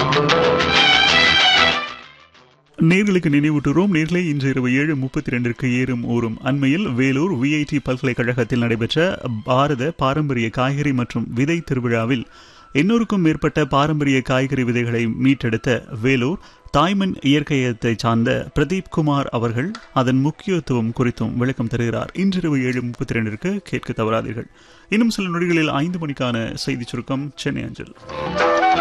நேர்களுக்கு நினைவூட்டுகிறோம் நேர்களே இன்று இரவு ஏழு முப்பத்தி ரெண்டிற்கு ஏறும் ஊறும் அண்மையில் வேலூர் விஐடி பல்கலைக்கழகத்தில் நடைபெற்ற பாரத பாரம்பரிய காய்கறி மற்றும் விதை திருவிழாவில் எண்ணூறுக்கும் மேற்பட்ட பாரம்பரிய காய்கறி விதைகளை மீட்டெடுத்த வேலூர் தாய்மண் இயற்கையத்தை சார்ந்த பிரதீப் குமார் அவர்கள் அதன் முக்கியத்துவம் குறித்தும் விளக்கம் தருகிறார் இன்றிரவு ஏழு முப்பத்தி ரெண்டிற்கு கேட்க தவறாதீர்கள் இன்னும் சில நொடிகளில் ஐந்து மணிக்கான செய்தி சுருக்கம் சென்னை அஞ்சல்